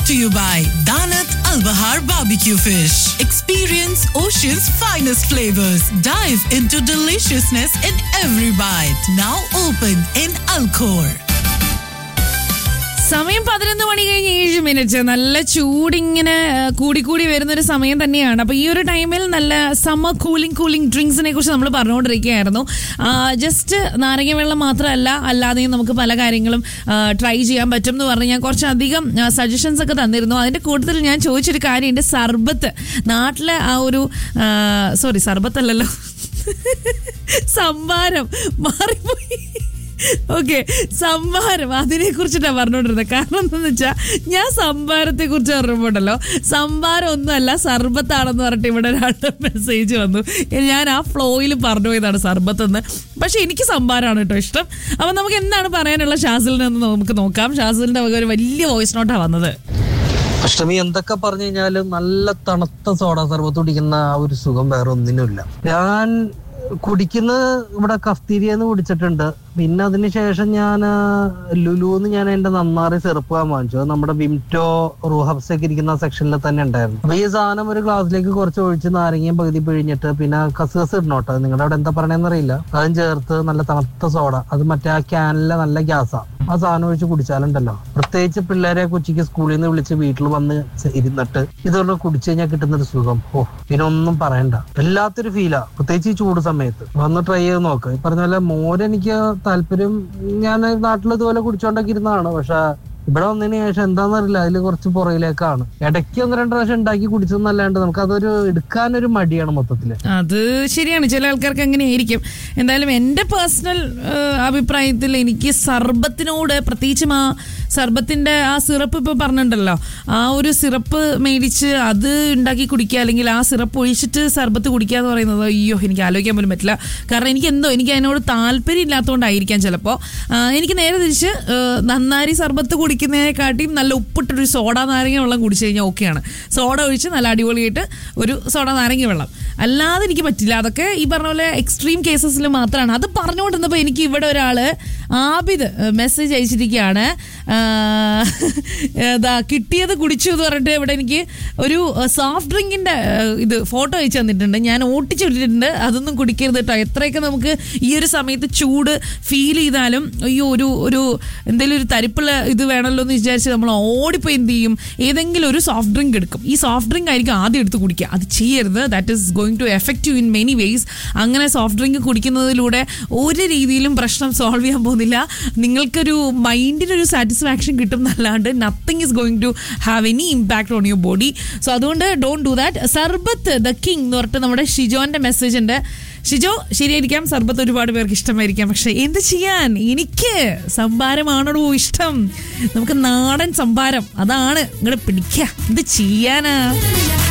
to you by Danat Al Bahar Barbecue Fish. Experience Ocean's finest flavors. Dive into deliciousness in every bite. Now open in Alcor. സമയം പതിനൊന്ന് മണി കഴിഞ്ഞ് ഏഴ് minute നല്ല ചൂടിങ്ങനെ ആ, കൂടിക്കൂടി വരുന്ന ഒരു സമയം തന്നെയാണ് അപ്പൊ ഈ ഒരു ടൈമിൽ നല്ല സമ്മർ കൂളിംഗ് കൂളിംഗ് ഡ്രിങ്ക്സിനെ കുറിച്ച് നമ്മൾ പറഞ്ഞുകൊണ്ടിരിക്കുകയായിരുന്നു ജസ്റ്റ് നാരങ്ങ വെള്ളം മാത്രമല്ല അല്ലാതെയും നമുക്ക് പല കാര്യങ്ങളും ട്രൈ ചെയ്യാൻ പറ്റും എന്ന് പറഞ്ഞ് ഞാൻ കുറച്ചധികം സജഷൻസ് ഒക്കെ തന്നിരുന്നു അതിന്റെ കൂട്ടത്തിൽ ഞാൻ ചോദിച്ചൊരു കാര്യം എൻ്റെ സർബത്ത് നാട്ടിലെ ആ ഒരു സോറി സർബത്തല്ലല്ലോ സംഭാരം മാറിപ്പോയി ഓക്കെ സംഭാരം അതിനെ കുറിച്ചിട്ടാണ് പറഞ്ഞുകൊണ്ടിരുന്നത് കാരണം എന്താണെന്ന് വെച്ചാൽ ഞാൻ സംഭാരത്തെ കുറിച്ച് പറഞ്ഞപ്പോണ്ടല്ലോ സംഭാരം ഒന്നുമല്ല സർബത്താണെന്ന് പറഞ്ഞിട്ട് ഇവിടെ രണ്ട് മെസ്സേജ് വന്നു ഞാൻ ആ ഫ്ലോയിൽ പറഞ്ഞു പോയതാണ് സർബത്ത് എന്ന് പക്ഷെ എനിക്ക് സംഭാരമാണ് കേട്ടോ ഇഷ്ടം അപ്പം നമുക്ക് എന്താണ് പറയാനുള്ള ഷാസിലിനെ എന്ന് നമുക്ക് നോക്കാം ഷാസിലിന്റെ വക ഒരു വലിയ വോയിസ് നോട്ടാണ് വന്നത് അഷ്ടമി എന്തൊക്കെ പറഞ്ഞു കഴിഞ്ഞാലും നല്ല തണുത്ത സോഡ സർബത്ത് കുടിക്കുന്ന ആ ഒരു സുഖം വേറെ ഒന്നിനുമില്ല ഞാൻ കുടിക്കുന്നത് ഇവിടെ കഫ്തീരിയെന്ന് കുടിച്ചിട്ടുണ്ട് പിന്നെ അതിന് ശേഷം ഞാൻ ലുലുന്ന് ഞാൻ എന്റെ നന്നാറി ചെറുപ്പ് വാങ്ങിച്ചു അത് നമ്മുടെ വിംറ്റോ റൂഹബ്സ് ഒക്കെ ഇരിക്കുന്ന സെക്ഷനിൽ തന്നെ ഉണ്ടായിരുന്നു അപ്പൊ ഈ സാധനം ഒരു ഗ്ലാസ്സിലേക്ക് കുറച്ച് ഒഴിച്ച് നാരങ്ങയും പകുതി പിഴിഞ്ഞിട്ട് പിന്നെ കസുകസ് ഇടണോട്ടോ നിങ്ങളുടെ അവിടെ എന്താ പറയണെന്ന് അറിയില്ല അതും ചേർത്ത് നല്ല തണുത്ത സോഡ അത് മറ്റേ ആ ക്യാനിലെ നല്ല ഗ്യാസാ ആ സാധനം ഒഴിച്ച് കുടിച്ചാലുണ്ടല്ലോ പ്രത്യേകിച്ച് പിള്ളേരെ കൊച്ചിക്ക് സ്കൂളിൽ നിന്ന് വിളിച്ച് വീട്ടിൽ വന്ന് ചെ- ഇരുന്നിട്ട് ഇതുകൊണ്ട് കുടിച്ചു കഴിഞ്ഞാൽ കിട്ടുന്ന ഒരു സുഖം ഓ ഇതിനൊന്നും പറയണ്ട വല്ലാത്തൊരു ഫീലാ പ്രത്യേകിച്ച് ഈ ചൂട് സമയത്ത് വന്ന് ട്രൈ ചെയ്ത് നോക്ക് ഈ പറഞ്ഞ പോലെ മോര് എനിക്ക് താല്പര്യം ഞാൻ നാട്ടിൽ ഇതുപോലെ കുടിച്ചോണ്ടൊക്കെ ഇരുന്നതാണ് പക്ഷെ ഇവിടെ വന്നതിന് ശേഷം എന്താണെന്നറിയില്ല അതിൽ കുറച്ച് പുറകിലേക്കാണ് ഇടയ്ക്ക് ഒന്ന് രണ്ട് പ്രാവശ്യം ഉണ്ടാക്കി കുടിച്ചെന്നല്ലാണ്ട് നമുക്ക് അതൊരു എടുക്കാനൊരു മടിയാണ് മൊത്തത്തില് അത് ശരിയാണ് ചില ആൾക്കാർക്ക് അങ്ങനെ ആയിരിക്കും എന്തായാലും എൻ്റെ പേഴ്സണൽ അഭിപ്രായത്തിൽ എനിക്ക് സർബത്തിനോട് പ്രത്യേകിച്ചും ആ സർബത്തിൻ്റെ ആ സിറപ്പ് ഇപ്പോൾ പറഞ്ഞിട്ടുണ്ടല്ലോ ആ ഒരു സിറപ്പ് മേടിച്ച് അത് ഉണ്ടാക്കി കുടിക്കുക അല്ലെങ്കിൽ ആ സിറപ്പ് ഒഴിച്ചിട്ട് സർബത്ത് കുടിക്കുക എന്ന് പറയുന്നത് അയ്യോ എനിക്ക് ആലോചിക്കാൻ പോലും പറ്റില്ല കാരണം എനിക്ക് എന്തോ എനിക്ക് അതിനോട് താല്പര്യം ഇല്ലാത്തതുകൊണ്ടായിരിക്കാം ചിലപ്പോൾ എനിക്ക് നേരെ തിരിച്ച് ആ, നന്നാരി സർബത്ത് കുടിക്കുന്നതിനെക്കാട്ടിയും നല്ല ഉപ്പിട്ടൊരു സോഡ നാരങ്ങ വെള്ളം കുടിച്ചു കഴിഞ്ഞാൽ ഓക്കെയാണ് സോഡ ഒഴിച്ച് നല്ല അടിപൊളിയായിട്ട് ഒരു സോഡ നാരങ്ങ വെള്ളം അല്ലാതെ എനിക്ക് പറ്റില്ല അതൊക്കെ ഈ പറഞ്ഞ പോലെ എക്സ്ട്രീം കേസസിൽ മാത്രമാണ് അത് പറഞ്ഞുകൊണ്ടിരുന്നപ്പോൾ എനിക്ക് ഇവിടെ ഒരാള് ആബിദ് മെസ്സേജ് അയച്ചിരിക്കുകയാണ് ഇതാ കിട്ടിയത് കുടിച്ചു എന്ന് പറഞ്ഞിട്ട് ഇവിടെ എനിക്ക് ഒരു സോഫ്റ്റ് ഡ്രിങ്കിന്റെ ഇത് ഫോട്ടോ അയച്ചു തന്നിട്ടുണ്ട് ഞാൻ ഓട്ടിച്ചു വിട്ടിട്ടുണ്ട് അതൊന്നും കുടിക്കരുത് കേട്ടോ എത്രയൊക്കെ നമുക്ക് ഈ ഒരു സമയത്ത് ചൂട് ഫീൽ ചെയ്താലും അയ്യോ ഒരു ഒരു എന്തെങ്കിലും ഒരു തരിപ്പുള്ള ഇത് വേണമല്ലോ എന്ന് വിചാരിച്ച് നമ്മൾ ഓടിപ്പോയി എന്ത് ചെയ്യും ഏതെങ്കിലും ഒരു സോഫ്റ്റ് ഡ്രിങ്ക് എടുക്കും ഈ സോഫ്റ്റ് ഡ്രിങ്ക് ആയിരിക്കും ആദ്യം എടുത്ത് കുടിക്കുക അത് ചെയ്യരുത് that is going to effect you in many ways അങ്ങനെ സോഫ്റ്റ് ഡ്രിങ്ക് കുടിക്കുന്നതിലൂടെ ഒരു രീതിയിലും പ്രശ്നം സോൾവ് ചെയ്യാൻ പോകുന്നില്ല നിങ്ങൾക്കൊരു മൈൻഡിനൊരു സാറ്റിസ്ഫാക്ഷൻ കിട്ടും എന്നല്ലാണ്ട് nothing is going to have any impact on your body so അതുകൊണ്ട് ഡോണ്ട് ഡു ദാറ്റ് സർബത്ത് ദ കിങ് എന്ന് പറഞ്ഞിട്ട് നമ്മുടെ ഷിജോന്റെ മെസ്സേജ് ഉണ്ട് ഷിജോ ശരിയായിരിക്കാം സർബത്ത് ഒരുപാട് പേർക്ക് ഇഷ്ടമായിരിക്കാം പക്ഷെ എന്ത് ചെയ്യാൻ എനിക്ക് സംഭാരമാണോ ഇഷ്ടം നമുക്ക് നാടൻ സംഭാരം അതാണ് ഇങ്ങോട്ട് പിടിക്കുക എന്ത് ചെയ്യാനാ